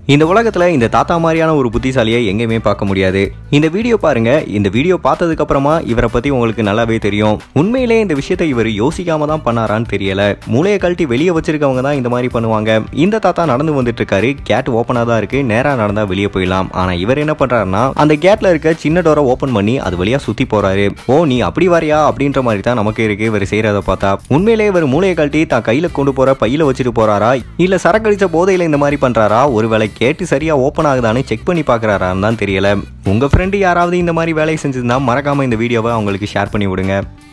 இந்த உலகத்துல இந்த தாத்தா மாதிரியான ஒரு புத்திசாலியை எங்கேயுமே பார்க்க முடியாது இந்த வீடியோ பாருங்க இந்த வீடியோ பார்த்ததுக்கு அப்புறமா இவரை பத்தி உங்களுக்கு நல்லாவே தெரியும் உண்மையிலே இந்த விஷயத்தை இவர் யோசிக்காம தான் பண்ணாரான்னு தெரியல மூளையை கழட்டி வெளியே வச்சிருக்கவங்க தான் இந்த மாதிரி பண்ணுவாங்க இந்த தாத்தா நடந்து வந்துட்டு இருக்காரு கேட் ஓப்பனா தான் இருக்கு நேரா நடந்தா வெளியே போயிடலாம் ஆனா இவர் என்ன பண்றாருன்னா அந்த கேட்ல இருக்க சின்ன டோரை ஓபன் பண்ணி அது வழியா சுத்தி போறாரு ஓ நீ அப்படி வரியா அப்படின்ற மாதிரி தான் நமக்கு இருக்கு இவர் செய்யறத பார்த்தா உண்மையிலே இவர் மூளையை கழட்டி தான் கையில கொண்டு போற பையில வச்சுட்டு போறாரா இல்ல சரக்கடிச்ச போதையில இந்த மாதிரி பண்றாரா ஒருவேளை கேட்டு சரியா ஓப்பன் ஆகுதான்னு செக் பண்ணி பார்க்கறாரான்னு தான் தெரியல உங்க ஃப்ரெண்டு யாராவது இந்த மாதிரி வேலையை செஞ்சிருந்தா மறக்காம இந்த வீடியோவை அவங்களுக்கு ஷேர் பண்ணி விடுங்க